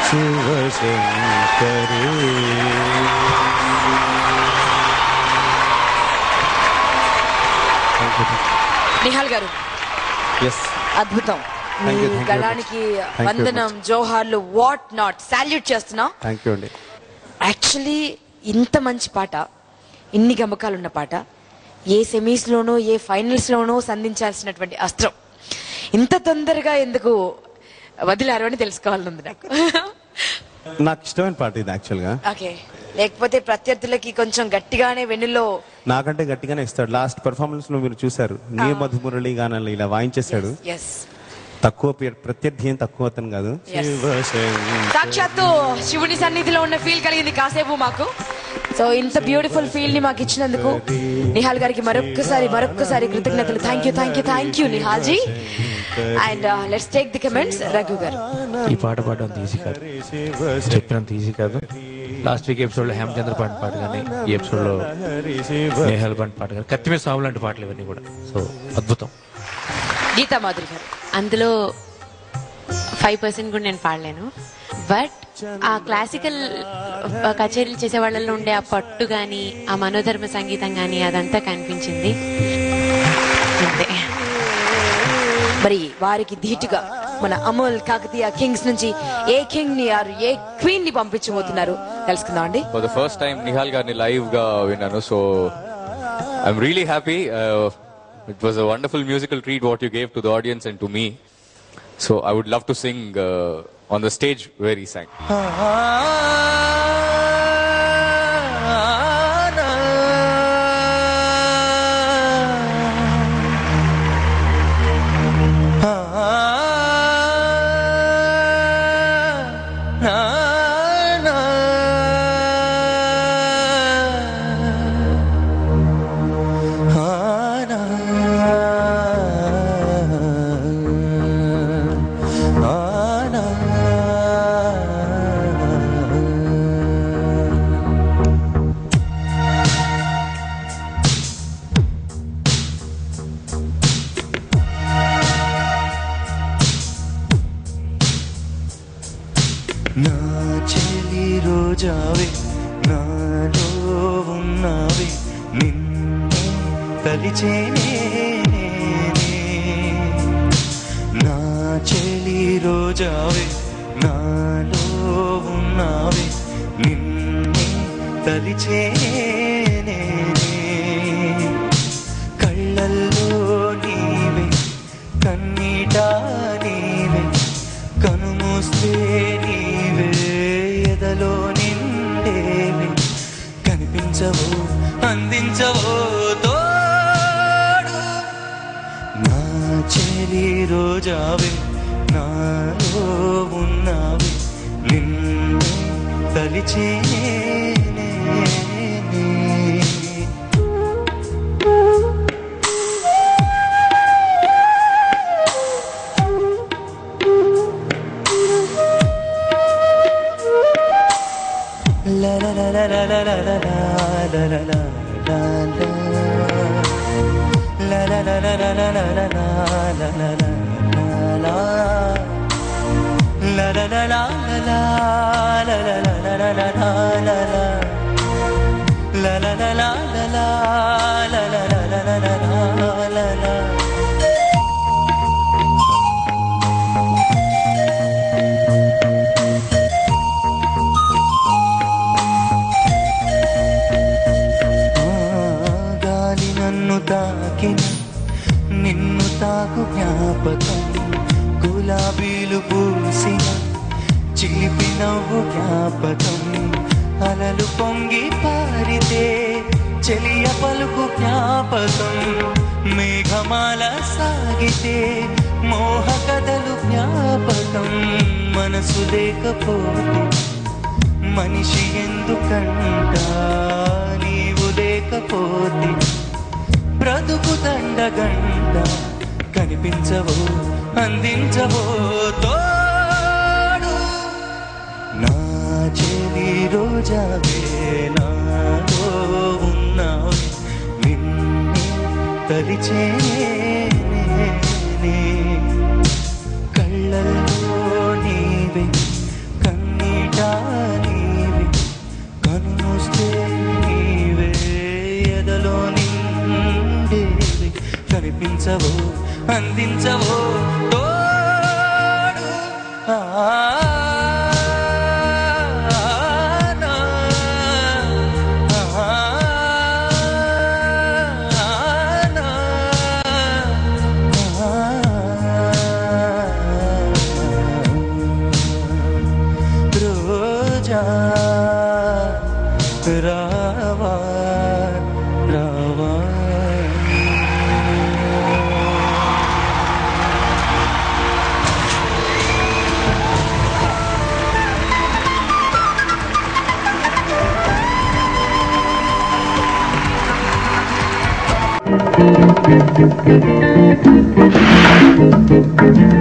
శివశంకరి నిహాల్ గారు ఎస్ అద్భుతం మీ Thank you, thank you గళానికి very much. Thank you వందనం జోహార్లు వాట్ నాట్ సాల్యూట్ చేస్తున్నా థ్యాంక్ యూ అండి యాక్చువల్లీ ఇంత మంచి పాట ఇన్ని గమకాలు ఉన్న పాట ఏ సెమీస్ లోనో ఏ ఫైనల్స్ లోనో సంధించాల్సినటువంటి అస్త్రం ఇంత తొందరగా ఎందుకు వదిలారు అని తెలుసుకోవాలనుంది నాకు నాకు ఇష్టమైన పాట ఇది యాక్చువల్గా ఓకే లేకపోతే ప్రత్యర్థులకి కొంచెం గట్టిగానే వెన్నులో నాకంటే గట్టిగానే ఇస్తాడు లాస్ట్ పెర్ఫార్మెన్స్ లో మీరు చూసారు నీ మధుమురళి గానాలు ఇలా వాయించేశాడు ఎస్ తక్కువ పే- ప్రత్యర్థి ఏం తక్కువ అతను కాదు Yes. శివశంకరి. సాక్షాత్తు శివుని సన్నిధిలో ఉన్న ఫీల్ కలిగింది కాసేపు మాకు సో ఇంత బ్యూటిఫుల్ ఫీల్ ని మాకు ఇచ్చినందుకు నిహాల్ గారికి మరొక్కసారి మరొక్కసారి కృతజ్ఞతలు thank you thank you thank you Nihal ji and let's take the comments Raghu garu ఈ పాట పాడడం అంత ఈజీ కాదు చెప్పినంత ఈజీ కాదు లాస్ట్ వీక్ ఎపిసోడ్ లో హేమచంద్ర పాడిన పాట కానీ ఈ ఎపిసోడ్ లో నేహాల్ పాడిన పాట కానీ కత్తిమీద సాగు లాంటి పాటలు ఇవన్నీ కూడా సో అద్భుతం గీతా మాధురి గారు అందులో ఫైవ్ పర్సెంట్ కూడా నేను పాడలేను బట్ ఆ క్లాసికల్ కచేరీలు చేసే వాళ్ళలో ఉండే ఆ పట్టు కానీ ఆ మనోధర్మ సంగీతం కానీ అదంతా కనిపించింది అంతే మరి వారికి ధీటుగా మన అమూల్ కాకతీయ కింగ్స్ నుంచి ఏ కింగ్ ని ఆర్ ఏ క్వీన్ ని పంపించబోతున్నారు తెలుసుకుందాం అండి for the first time Nihal గారిని లైవ్ గా విన్నాను so I'm really happy it was a wonderful musical treat what you gave to the audience and to me so I would love to sing on the stage very song Naa Cheli రోజావే నాలో ఉన్నావే నిన్నే తలిచేనే నా చెలి రోజావే నాలో ఉన్నావే నిన్నే తలిచేనే కళ్ళల్లో నీవే కన్నీట నీవే కనుమూస్తే నీవే ఎదలో నిండేవి కనిపించవు అందించవు తోడు నా చెలి రోజావే నాలో ఉన్నావే నిన్నే తలిచేనే La la la la la la la la la la la la la La la la la la la la la la la la la la La la la la la la la la la la la la la la la La la la la la la la la la la la la la la la ఆ గాలి నన్ను తాకిన నిన్ను తాకు జ్ఞాపకం గులాబీలు పూసిన చిలిపి నవ్వు జ్ఞాపకం అలలు పొంగి పారితే చెలియ పలుకు జ్ఞాపకం మేఘమాల సాగితే మోహ కథలు జ్ఞాపకం మనసు లేకపోతే మనిషి ఎందుకంట నీవు లేకపోతే బ్రతుకు దండగంట కనిపించవో అందించవో తోడు నా చెలి రోజావే నాలో ఉన్నావే నిన్నే తలిచేనే కళ్ళల్లో నీవే కన్నీ తోడు ఆనా, ఆనా, రోజా రావా రావా Thank